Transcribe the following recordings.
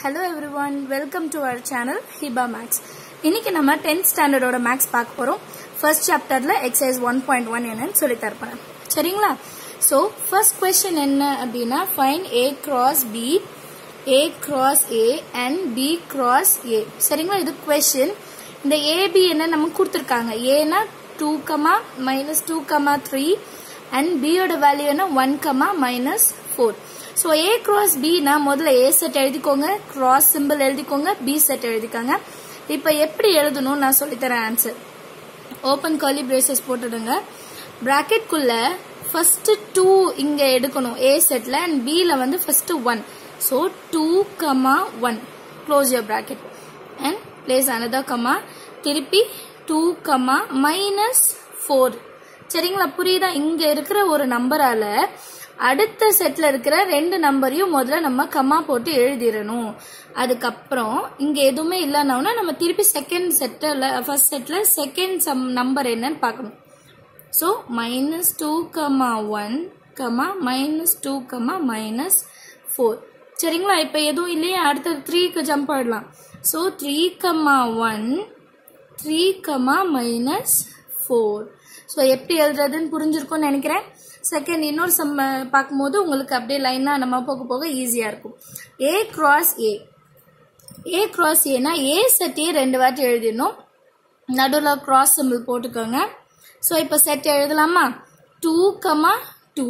Hello everyone welcome to our channel Hiba maths இன்னைக்கு நம்ம tenth ஸ்டாண்டர்டோட maths பார்க்க போறோம் ஃபர்ஸ்ட் சாப்டர்ல எக்ஸசைஸ் ஒன் பாயிண்ட் ஒன் என்னன்னு சொல்லி தரப்போறேன் சரிங்களா ஸோ ஃபர்ஸ்ட் கொஸ்டின் என்ன அப்படின்னா find A cross B A cross A and B cross A சரிங்களா இது கொஸ்டின் இந்த ஏபி என்ன நமக்கு கொடுத்துருக்காங்க ஏனா two comma minus two comma three and பியோட வேல்யூ என்ன one comma minus four so A cross பினா முதல்ல ஏ செட் எழுதிக்கோங்க கிராஸ் சிம்பிள் எழுதிக்கோங்க பி செட் எழுதிக்கோங்க இப்போ எப்படி எழுதணும் நான் சொல்லித்தரேன் ஆன்சர் ஓப்பன் கர்லி பிரேசஸ் போட்டுடுங்க ப்ராக்கெட்குள்ள ஃபர்ஸ்ட் டூ இங்க எடுக்கணும் ஏ செட்ல அண்ட் பில வந்து first one so two comma one close your bracket and place another comma திருப்பி டூ கமா மைனஸ் ஃபோர் சரிங்களா புரியுதா இங்க இருக்கிற ஒரு நம்பரால அடுத்த செட்ல இருக்கிற ரெண்டு நம்பரையும் முதல்ல நம்ம கம்மா போட்டு எழுதிடணும் அதுக்கப்புறம் இங்க எதுவுமே இல்லைன்னா நம்ம திருப்பி செகண்ட் செட்டில் ஃபர்ஸ்ட் செட்ல செகண்ட் சம் நம்பர் என்னன்னு பார்க்கணும் so minus two comma one comma minus two comma minus four சரிங்களா இப்போ எதுவும் இல்லையே அடுத்த த்ரீக்கு ஜம்ப் ஆடலாம் so three comma one three comma minus four so எப்படி எழுதுறதுன்னு புரிஞ்சிருக்கும்னு நினைக்கிறேன் செகண்ட் இன்னொரு சம் பார்க்கும்போது உங்களுக்கு அப்படியே லைனாக நம்ம போக போக ஈஸியாக இருக்கும் ஏ கிராஸ் ஏ ஏ கிராஸ் ஏனா ஏ செட்டே ரெண்டு வாட்டி எழுதிடணும் நடுவில் கிராஸ் சிம்பிள் போட்டுக்கோங்க ஸோ இப்போ செட் எழுதலாமா டூ கமா டூ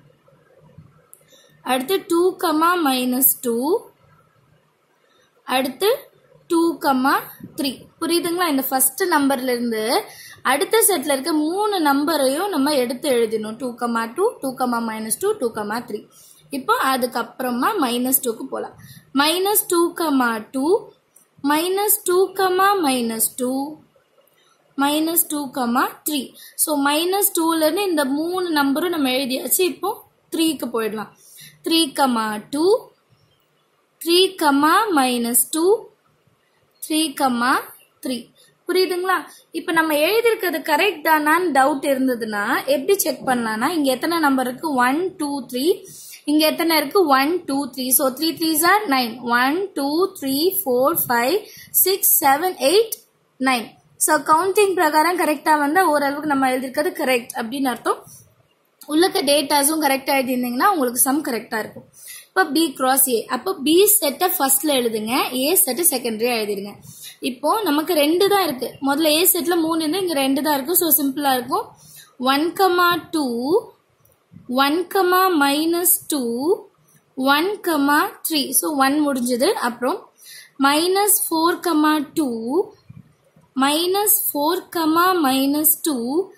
அடுத்து டூ கமா மைனஸ் டூ அடுத்து டூ கமா த்ரீ புரியுதுங்களா இந்த ஃபர்ஸ்ட் நம்பர்ல இருந்து அடுத்த செட்ல இருக்க மூணு நம்பரையும் நம்ம எடுத்து எழுதணும் two comma two two comma minus two two comma three இப்போ அதுக்கப்புறமா மைனஸ் டூக்கு போகலாம் minus two comma two minus two comma minus two minus two comma three so minus டூலேருந்து இந்த மூணு நம்பரும் நம்ம எழுதியாச்சு இப்போ த்ரீக்கு போயிடலாம் three comma two three comma minus two three comma three புரியுதுங்களா இப்போ நம்ம எழுதியிருக்கிறது கரெக்ட் தானான்னு டவுட் இருந்ததுன்னா எப்படி செக் பண்ணலாம்னா இங்க எத்தனை நம்பர் இருக்கு ஒன் டூ த்ரீ இங்க எத்தனை இருக்கு one two three so three three are nine one two three four five six seven eight nine so counting பிரகாரம் கரெக்டா வந்து ஓரளவுக்கு நம்ம எழுதியிருக்கிறது கரெக்ட் அப்படின்னு அர்த்தம் உள்ளக்க டேட்டாஸும் கரெக்டா எழுதியிருந்தீங்கன்னா உங்களுக்கு சம் கரெக்டா இருக்கும் இப்போ பி கிராஸ் ஏ அப்போ பி செட்டை ஃபர்ஸ்ட்ல எழுதுங்க ஏ செட்டை செகண்டரியா எழுதிடுங்க இப்போ நமக்கு ரெண்டு தான் இருக்கு முதல்ல ஏ செட்ல மூணு இருந்து இங்க ரெண்டு தான் இருக்கு ஸோ சிம்பிளா இருக்கும் one comma two one comma minus two one comma three so one முடிஞ்சது அப்புறம் minus four comma two minus four comma minus two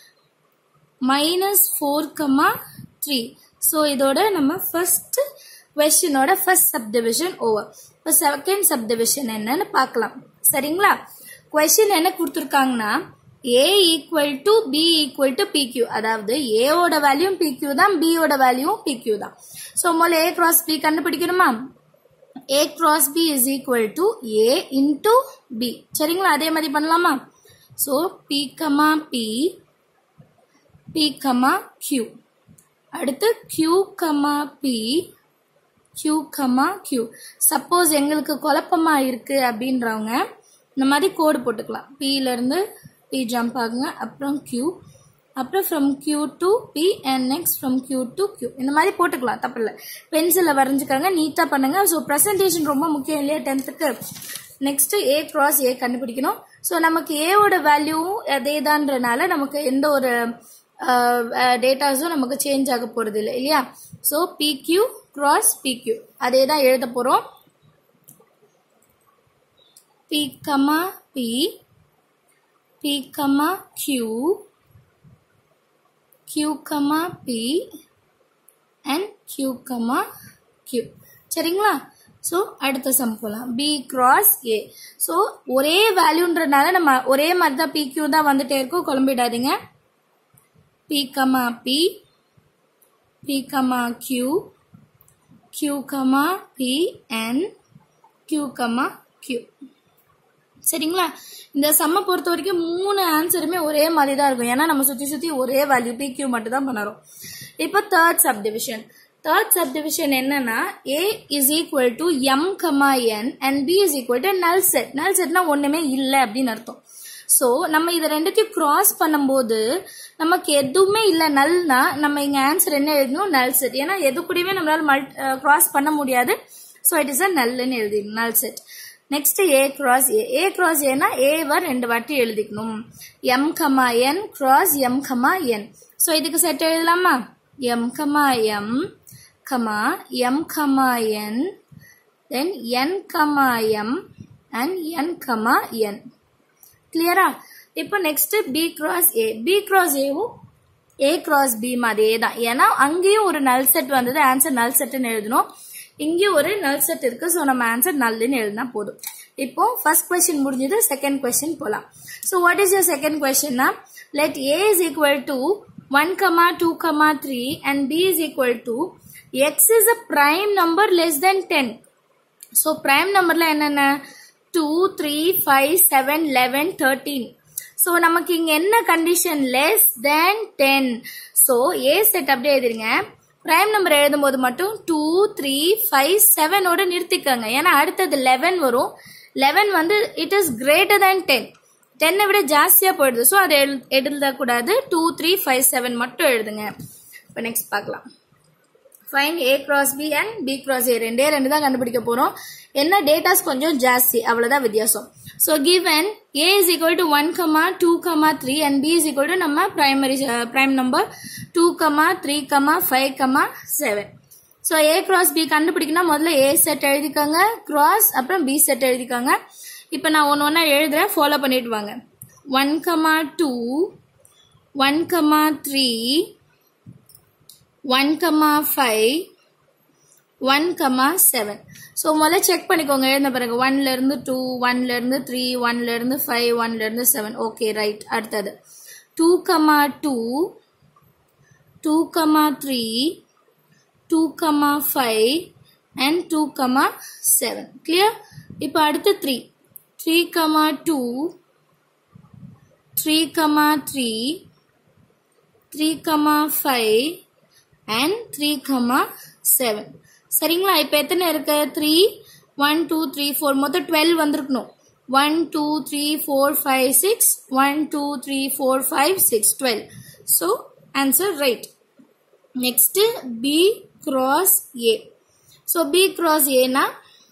minus four comma three so இதோட நம்ம ஃபர்ஸ்ட் கொஸ்டினோட ஃபர்ஸ்ட் சப்டிவிஷன் ஓவர் இப்போ second subdivision என்னன்னு பார்க்கலாம் சரிங்களா question என்ன கொடுத்துருக்காங்கன்னா A equal to B equal to P Q அதாவது ஏவோட வேல்யூ பிக்யூ தான் பியோட வேல்யூ பிக்யூ தான் ஸோ முதல்ல ஏ கிராஸ் பி கண்டுபிடிக்கணுமா A cross B is equal to A into B சரிங்களா அதே மாதிரி பண்ணலாமா so P comma P P comma Q அடுத்து Q comma P Q comma Q suppose எங்களுக்கு குழப்பமா இருக்கு அப்படின்றவங்க இந்த மாதிரி கோடு போட்டுக்கலாம் பில இருந்து பி ஜம்ப் ஆகுங்க அப்புறம் கியூ அப்புறம் from Q to P and next from Q to Q இந்த மாதிரி போட்டுக்கலாம் தப்பு இல்லை பென்சிலில் வரைஞ்சிக்கோங்க நீட்டாக பண்ணுங்க ஸோ ப்ரெசன்டேஷன் ரொம்ப முக்கியம் இல்லையா டென்த்துக்கு நெக்ஸ்ட் ஏ கிராஸ் ஏ கண்டுபிடிக்கணும் ஸோ நமக்கு ஏவோட வேல்யூவும் அதே தான்றனால நமக்கு எந்த ஒரு டேட்டாஸும் நமக்கு சேஞ்ச் ஆக போறது இல்லை இல்லையா ஸோ பிக்யூ கிராஸ் பிக்யூ அதே தான் எழுத போறோம் P comma P P comma Q Q comma P and Q comma Q சரிங்களா ஸோ அடுத்த சம் போகலாம் பி கிராஸ் ஏ ஸோ ஒரே வேல்யூன்றனால நம்ம ஒரே மாதிரி தான் பி கியூ தான் வந்துட்டே இருக்கோம் குழம்பிடாதீங்க P comma P, P comma Q, Q comma P and Q comma Q. சரிங்களா இந்த சம்மை பொறுத்த வரைக்கும் மூணு ஆன்சருமே ஒரே மாதிரி தான் இருக்கும் ஏன்னா நம்ம சுற்றி சுற்றி ஒரே வேல்யூ பி கியூ மட்டும் தான் பண்ணுறோம் இப்போ third subdivision third subdivision என்னன்னா A is equal to M comma N and B is equal to null set null செட்னா ஒண்ணுமே இல்லை அப்படின்னு அர்த்தம் ஸோ நம்ம இதை ரெண்டுத்தையும் கிராஸ் பண்ணும்போது நமக்கு எதுவுமே இல்லை நல்னா நம்ம இங்க ஆன்சர் என்ன எழுதணும் நல் செட் ஏன்னா எது கூடயுமே நம்மளால மல் கிராஸ் பண்ண முடியாது ஸோ இட் இஸ் அ நல்லுன்னு எழுதிடணும் null set next A cross A A cross ஏனா ஏவை ரெண்டு வாட்டி எழுதிக்கணும் M comma N cross M comma N so இதுக்கு செட் எழுதலாமா M comma M comma M comma N then N comma M and N comma N கிளியரா இப்போ next B cross A B cross ஏவும் ஏ கிராஸ் பி மாதிரியே தான் ஏன்னா அங்கேயும் ஒரு நல் செட் வந்தது ஆன்சர் நல் செட்னு எழுதணும் இங்கேயும் ஒரு நல் செட் இருக்கு ஸோ நம்ம ஆன்சர் நல்லுன்னு எழுதினா போதும் இப்போ ஃபர்ஸ்ட் கொஸ்டின் முடிஞ்சது செகண்ட் கொஸ்டின் போலாம் so what is your second கொஸ்டின்னா let A is equal to one comma two comma three and B is equal to X is a prime number less than ten so prime நம்பர்ல என்னென்ன two three five seven eleven thirteen so நமக்கு இங்க என்ன condition less than ten so A set அப்படியே எழுதிருங்க prime number எழுதும் போது மட்டும் டூ த்ரீ ஃபைவ் செவனோட நிறுத்திக்கோங்க ஏன்னா அடுத்தது லெவன் வரும் லெவன் வந்து it is greater than ten டென்னை விட ஜாஸ்தியாக போயிடுது ஸோ அதை எழு எழுதக்கூடாது டூ த்ரீ ஃபைவ் செவன் மட்டும் எழுதுங்க இப்போ நெக்ஸ்ட் பார்க்கலாம் find A cross B and B cross A ரெண்டே ரெண்டு தான் கண்டுபிடிக்க போகிறோம் என்ன டேட்டாஸ் கொஞ்சம் ஜாஸ்தி அவ்வளோதான் வித்தியாசம் so given A is equal to one comma two comma three and B is equal to நம்ம primary prime number two comma three comma five comma seven so A cross B கண்டுபிடிக்கணும் முதல்ல A set எழுதிக்கோங்க cross அப்புறம் B set எழுதிக்கோங்க இப்போ நான் ஒன்று ஒன்றா எழுதுறேன் ஃபாலோ பண்ணிட்டு வாங்க one comma two one comma three one comma five one comma seven so முதல்ல செக் பண்ணிக்கோங்க எழுந்த பிறகு ஒன்ல இருந்து டூ ஒன்ல இருந்து த்ரீ ஒன்ல இருந்து ஃபைவ் ஒன்ல இருந்து செவன் ஓகே ரைட் அடுத்தது two comma two two comma three two comma five and two comma seven clear இப்போ அடுத்து three three comma two three comma three three comma five and three comma seven சரிங்களா இப்போ எத்தனை இருக்கு three one two three four மொத்தம் twelve வந்திருக்கணும் one two three four five six one two three four five six twelve so answer right next B cross A so B cross ஏனா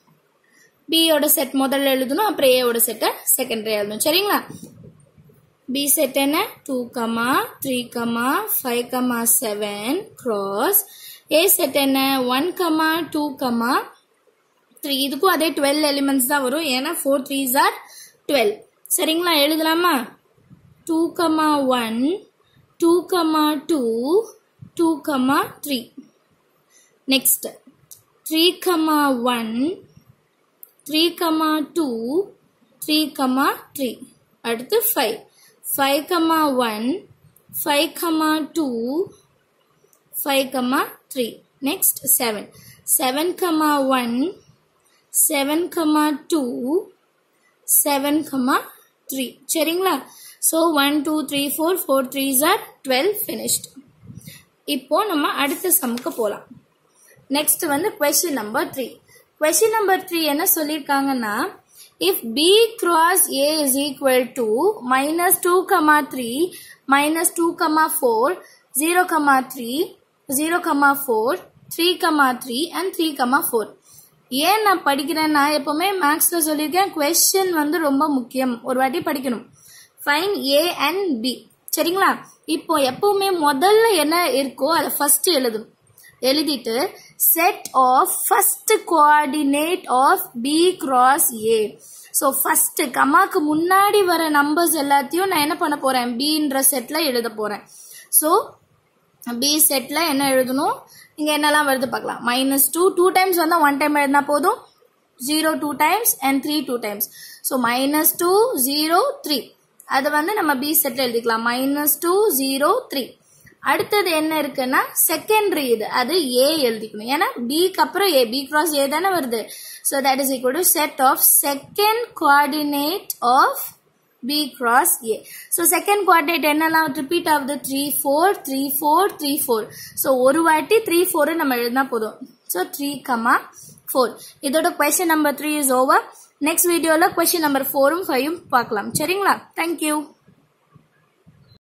பியோட set முதல்ல எழுதணும் அப்புறம் ஏவோட செட்டை செகண்டரி எழுதணும் சரிங்களா பி செட் என்ன two comma three comma five comma seven cross A set என்ன one comma two comma three இதுக்கும் அதே டுவெல் எலிமெண்ட்ஸ் தான் வரும் ஏன்னா ஃபோர் த்ரீஸ் ஆர் டுவெல் சரிங்களா எழுதலாமா two comma one two comma two two comma three next three comma one three comma two three comma three அடுத்து five five comma one five comma two five comma three next seven seven comma one seven comma two seven comma three சரிங்களா so one two three four four threes are twelve finished இப்போ நம்ம அடுத்த சம்க்கு போகலாம் next வந்து question number three question number three என்ன சொல்லியிருக்காங்கன்னா if b cross a is equal to minus 2 comma 3 minus 2 comma 4 0 comma 3 0 comma 4 3 comma 3 and 3 comma 4 ஏன் நான் படிக்கிறேன்னா எப்பவுமே மேக்ஸ்ல சொல்லியிருக்கேன் கொஸ்டின் வந்து ரொம்ப முக்கியம் ஒரு வாட்டி படிக்கணும் ஃபைன் ஏ அண்ட் பி சரிங்களா இப்போ எப்பவுமே முதல்ல என்ன இருக்கோ அதை ஃபர்ஸ்ட் எழுதணும் எழுதிட்டு set of first coordinate of B cross A so first கமாக்கு முன்னாடி வர நம்பர்ஸ் எல்லாத்தையும் நான் என்ன பண்ண போறேன் பின்ற செட்ல எழுத போறேன் ஸோ பி செட்ல என்ன எழுதணும் இங்க என்னெல்லாம் வருது பார்க்கலாம் மைனஸ் டூ டூ டைம்ஸ் வந்தா ஒன் டைம் எழுதினா போதும் zero two times and three two times so minus two zero three அதை வந்து நம்ம பி செட்ல எழுதிக்கலாம் மைனஸ் டூ ஜீரோ த்ரீ அடுத்தது என்ன இருக்குன்னா செகண்டரி இது அது ஏ எழுதிக்கணும் ஏன்னா பிக்கு அப்புறம் ஏ பி கிராஸ் ஏ தானே வருது so that is equal to set of second coordinate of B cross A so second coordinate என்னெல்லாம் ரிப்பீட் ஆகுது three four three four three four so ஒரு வாட்டி த்ரீ ஃபோர் நம்ம எழுதினா போதும் ஸோ த்ரீ கமா ஃபோர் இதோட question number three is over next வீடியோவில் question number ஃபோரும் ஃபைவும் பார்க்கலாம் சரிங்களா தேங்க்யூ